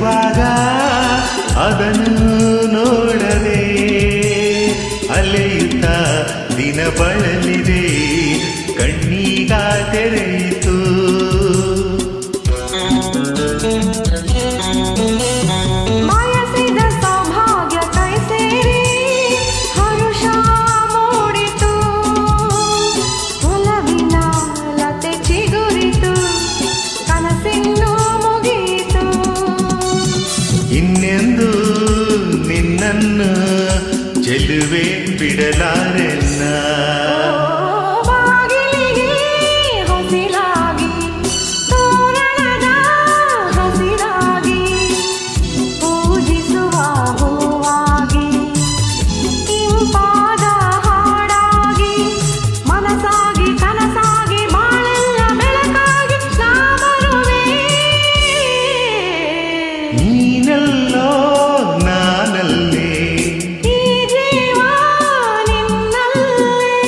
ಇರುವಾಗ ಅದನ್ನು ನೋಡದೆ ಅಲೆಯುತ್ತ ದಿನ ಬಳಲಿದೆ ಕಣ್ಣೀಗ ತೆರೆಯಿತು ಬಯಸಿದ ಸೌಭಾಗ್ಯ ಕೈ ಸೇರಿ ಹರುಷ ಮೂಡಿತು ಒಲವಿನ ಲತೆ ಚಿಗುರಿತು ಕನಸಿನ್ನು ಮುಗಿಯಿತು ಇನ್ನೆಂದು ನಿನ್ನನ್ನು ಚೆಲುವೆ ಬಿಡಲಾರೆನ್ನ ಬಾಗಿಲಿಗೆ ಹೊಸಿಲಾಗಿ ತೋರಣದ ಹಸಿರಾಗಿ ಪೂಜಿಸುವ ಹೂವಾಗಿ ಇಂಪಾದ ಹಾಡಾಗಿ ಮನಸಾಗಿ ಕನಸಾಗಿ ಬಾಳೆಲ್ಲ ಬೆಳಕಾಗಿ ನಾ ಬರುವೆ ನೀನಲ್ಲೋ ನಾನಲ್ಲೇ ಈ ಜೀವ ನಿನ್ನಲ್ಲೇ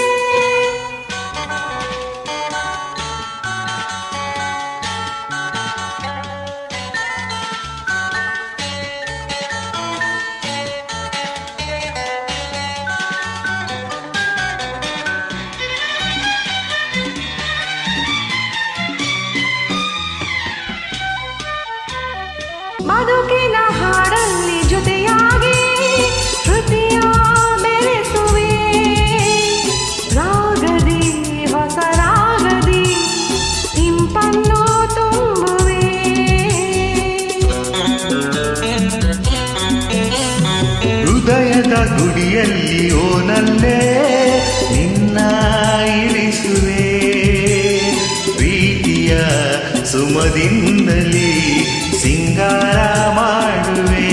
ಬದುಕಿನ ಹಾಡಲ್ಲಿ ಜೊತೆಯಾಗಿ ಶ್ರುತಿಯ ಬೆರೆಸುವೆ ರಾಗದಿ ಹೊಸ ರಾಗದಿ ಇಂಪನ್ನು ತುಂಬುವೆ ಹೃದಯದ ಗುಡಿಯಲ್ಲಿ ಓನಲ್ಲೇ ನಿನ್ನ ಇಳಿಸುವೆ ಪ್ರೀತಿಯ ಸುಮದಿಂದಲೇ ಸಿಂಗಾರ ಮಾಡುವೆ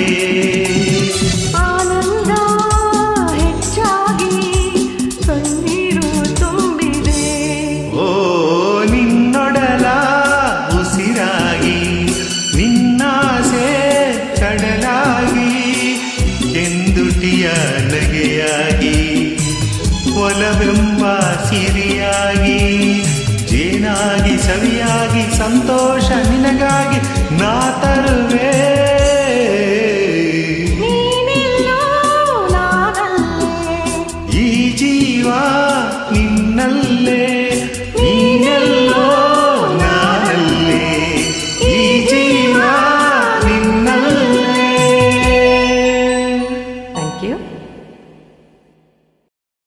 ಆನಂದ ಹೆಚ್ಚಾಗಿ ಕಣ್ಣೀರು ತುಂಬಿದೆ ಓ ನಿನ್ನೊಡಲ ಉಸಿರಾಗಿ ನಿನ್ನಾಸೆ ಕಡಲಾಗಿ ಎಂದುಟಿಯ ನಗೆಯಾಗಿ ಒಲವೆಂಬ ಸಿರಿಯಾಗಿ ಜೇನಾಗಿ ಸವಿಯಾಗಿ ಸಂತೋಷ ನಿನಗಾಗಿ ನಾ ತರುವೆ